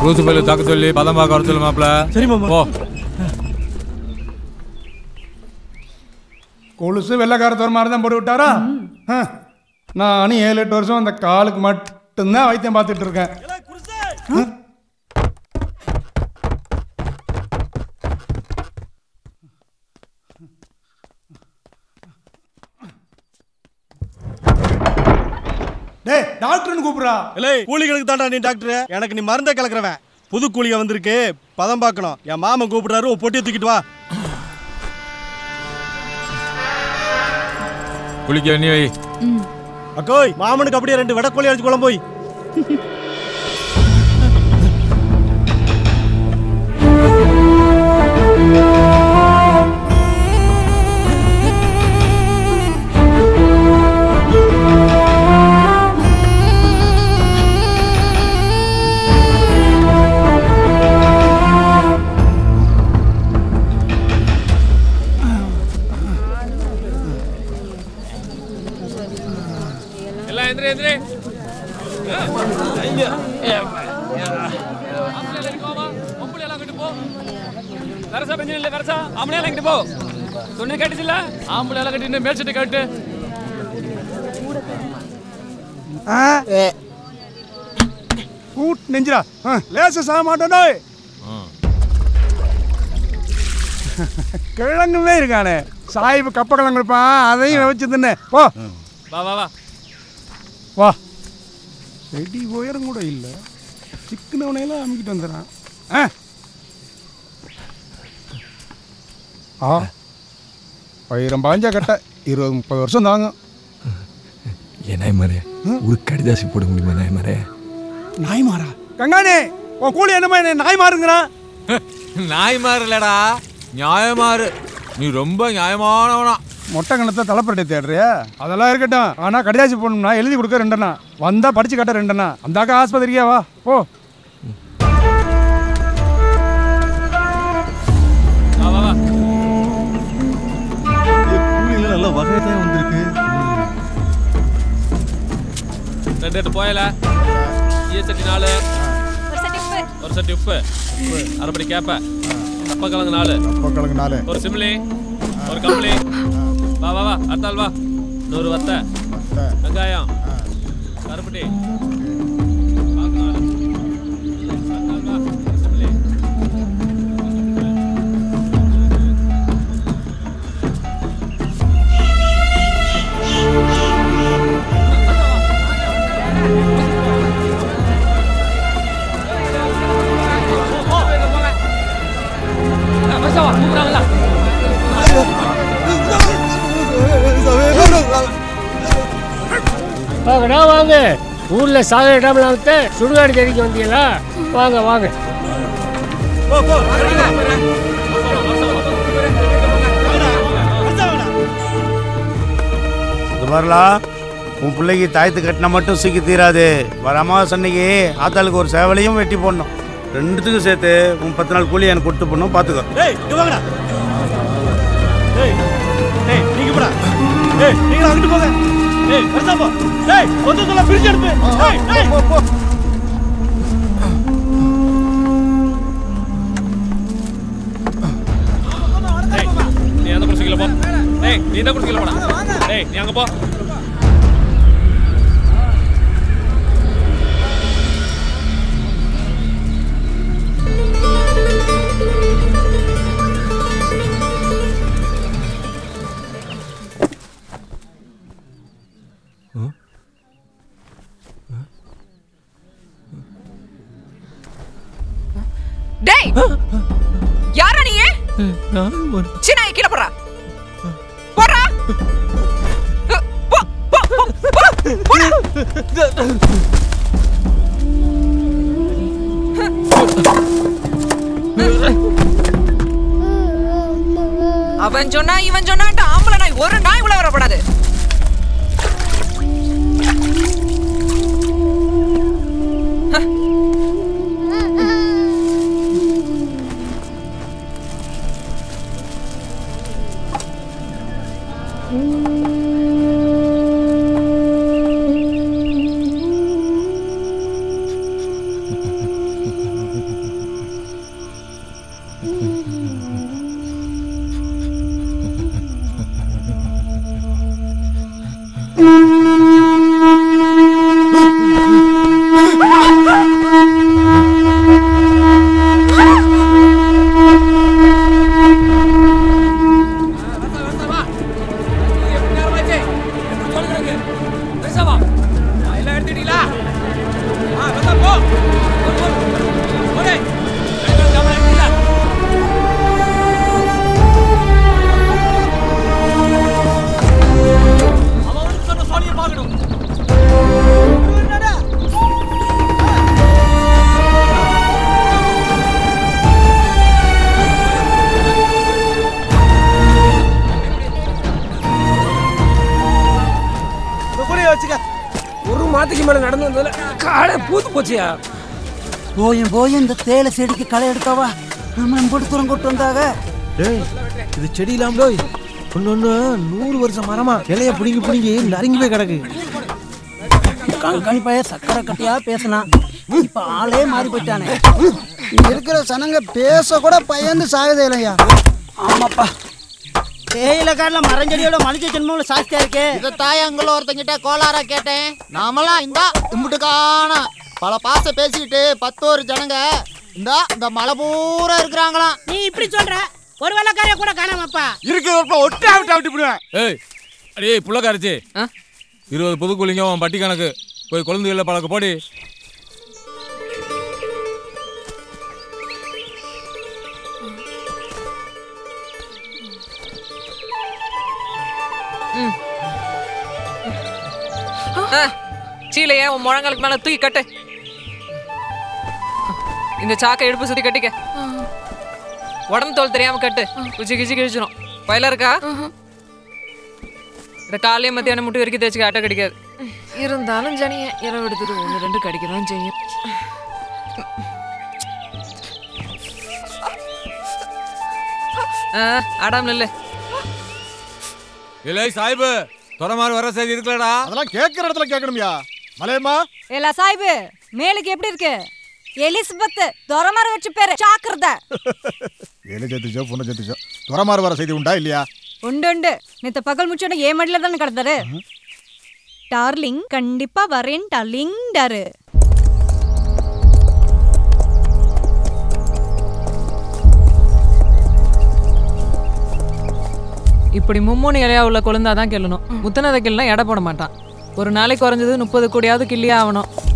லூசு பல்லு தாக்க சொல்லி பதம் பார்க்க வர சொல்லு மாப்பிள சரி மாமா போ கொலுசு வெள்ளைக்காரத்தோர் மாதிரி தான் போட்டு விட்டாரா ஆ, நானும் ஏழு எட்டு வருஷம் அந்த காலுக்கு மட்டும்தான் வைத்தியம் பார்த்துட்டு இருக்கேன் ஆ? டேய் டாக்டர்னு கூப்பிடுறா இல்லை கூலிகளுக்கு தான்டா நீ டாக்டர் எனக்கு நீ மருந்தை கலக்குறவன் புது கூலிக வந்திருக்கு பதம் பார்க்கணும் என் மாமன் கூப்பிடுறாரு உன் பொட்டியை தூக்கிட்டு வா குளிக்க எண்ணி வை அக்கோய் மாமனுக்கு அப்படியே ரெண்டு வெடக்கோழி அடிச்சு குழம்பு போய் எல்லாம் எந்திரி எந்திரி வரசா பெஞ்சன் இல்ல வரசா ஆம்பளை எல்லாம் இங்கிட்டு போ சொன்ன கேட்டுச்சுல்ல ஆம்பளை எல்லாம் கட்டி மேல் சட்டை கட்டு கூட் நெஞ்சிரா ஆ, லேச சாக மாட்டோடா கிழங்குமே இருக்கானே சாயிப்பு கப்ப கிழங்கு இருப்பான் அதையும் வச்சு தின்னு போ வா வா வா வா செடி உயரம் கூட இல்லை சிக்கனவனையெல்லாம் அமுக்கிட்டு வந்துடுறான் ஆ ஆ பயிரம் பாஞ்சா கட்ட இருபது முப்பது வருஷம் தாங்க ஏன் நாய்மாரே ஒரு கடிதாசி போட முடியுமா நாய்மாரே நாய் மாறா கங்காணி உன் கூலி என்னமா என்ன நாய் மாறுங்கிறான் நாய் மாறுலடா நியாயமாறு நீ ரொம்ப நியாயமானவனா மொட்டை கணத்தை தலைப்பரட்டை தேடுறியா அதெல்லாம் இருக்கட்டும் ஆனா கடிதாசி போடணும்னா எழுதி கொடுக்க ரெண்டனா வந்தா படிச்சு காட்ட ரெண்டனா அந்தாக்கா ஆஸ்பத்திரிக்கா வா போ வா வா வா கூலிகள் நல்ல வகையை தான் வந்திருக்கு ரெண்டு ரெண்டு போயல ஈய சட்டி நாலு ஒரு சட்டி உப்பு ஒரு சட்டி உப்பு அரைப்படி கேப்ப கப்ப கிழங்கு நாலு கிழங்கு நாலு ஒரு சிம்லி ஒரு கம்பளி வா வா வா அடுத்தாள் வா நூறு வத்த வெங்காயம் கருப்பட்டி பாக்கு நாலு. அடுத்தாள் வா, ஒரு சிம்லி. வாங்கடா வாங்க ஊர்ல சாக இடம்லாம் விட்டு சுடுகாடு தெரிவிக்க வந்தீங்களா வாங்க வாங்க இது மாதிரிலாம் உன் பிள்ளைக்கு தாயத்து கட்டினா மட்டும் சீக்கி தீராது வர அமாவாசை அன்னைக்கு ஆத்தாளுக்கு ஒரு சேவலையும் வெட்டி போடணும் ரெண்டுத்துக்கும் சேர்த்து உன் பத்து நாள் கூலி எனக்கு கொடுத்து போடணும் பார்த்துக்கோ டேய் இங்க வாங்கடா டேய் டேய் நீங்க போடா டேய் நீங்க அங்கிட்டு போங்க டேய் வரசா போ டேய் மொத்தத்துல பிரிச்சு அனுப்பு டேய் டேய் போ போ டேய், நீ அந்த குடிசைக்குள்ள போ டேய் நீ இந்த குடிசைக்குள்ள போடா டேய் நீ அங்க போ டேய் யாரா நீ சின்ன கீழே போடுறா போடுறா போ போ போ போ போடா அவன் சொன்னா இவன் சொன்னான்ட்டு ஆம்பளை நாய் ஒரு நாய் உள்ள வரப்படாது எல்லாம் எடுத்துட்டீங்களா ஆ வந்தா போ போடே கவலை எடுத்தீங்களா அவன் சொன்ன சோனியை பார்க்கணும் கூட வச்சுக்க ஒரு மாதத்துக்கு மேலே நடந்து வந்ததில் காலை பூத்து போச்சியா போயும் போய் இந்த தேயிலை செடிக்கு களை எடுக்கவா நம்ம இம்புட்டு தூரம் கொண்டு வந்தாக டேய் இது செடி இல்லாமலோ ஒன்று ஒன்று நூறு வருஷம் மரமா இலைய பிடுங்கி பிடுங்கி நறுங்கி போய் கிடக்கு கண்காணி பைய சக்கரை கட்டியா பேசினான் இப்ப ஆளே மாறி போயிட்டானே இருக்கிற சனங்க பேச கூட பயந்து சாகுதே இல்லையா ஆமாப்பா தேயிலை காட்டில் மரஞ்செடியோட மனுஷ ஜென்மங்கள சாஸ்தியா இருக்கே இதை தாயங்கள ஒருத்தங்கிட்ட கோளாரா கேட்டேன் நாமெல்லாம் இந்தா இம்புட்டு காணோம் பல பாச பேசிக்கிட்டு பத்தோரு ஜனங்க இந்தா இந்த மலை பூரா இருக்கிறாங்களாம் நீ இப்படி சொல்ற ஒரு வெள்ளக்காரைய கூட காணாமப்பா ஏய் அடே புள்ளக்காரச்சி இருபது புதுக்குழிங்க உன் பட்டி கணக்கு போய் குழந்தைகள பழக்க போடி சீலைய உன் முழங்காலுக்கு மேல தூக்கி கட்டு இந்த சாக்கை இடுப்பு சுத்தி கட்டிக்க உடம்பு தோல் தெரியாம கட்டு குச்சி கிச்சி கிழிச்சிரும் பயில இருக்கா இந்த காலையும் மத்தியானம் முட்டி வரைக்கும் தேய்ச்சி அட்டை கடிக்காது இருந்தாலும் ஜனிய இரவு எடுத்துட்டு ஒன்று ரெண்டு கடிக்க தான் செய்யும் ஆ, ஆடாம இல்லை இல்லை சாய்பு தொலை மாதிரி வர செய்தி இருக்கலடா அதெல்லாம் கேட்குற இடத்துல கேட்கணும்யா மலையம்மா ஏலா சாய்பு மேலுக்கு எப்படி இருக்கு எலிசபெத் துரமர வச்சு பேரு சாக்குறத ஏழு சேர்த்துச்சோ பொண்ணு சேர்த்துச்சோ துறமாறு வர செய்தி உண்டா இல்லையா உண்டு உண்டு நேத்த பகல் முச்சோட ஏன் மடியில தானே கிடந்தாரு டார்லிங் கண்டிப்பா வரேன் டார்லிங்டாரு இப்படி மும்மூணு இலையா உள்ள கொழுந்தா தான் கிள்ளணும் முத்தினதை கிள்ளனா எடை போட மாட்டான் ஒரு நாளைக்கு குறைஞ்சது முப்பது கோடியாவது கிள்ளியே ஆகணும்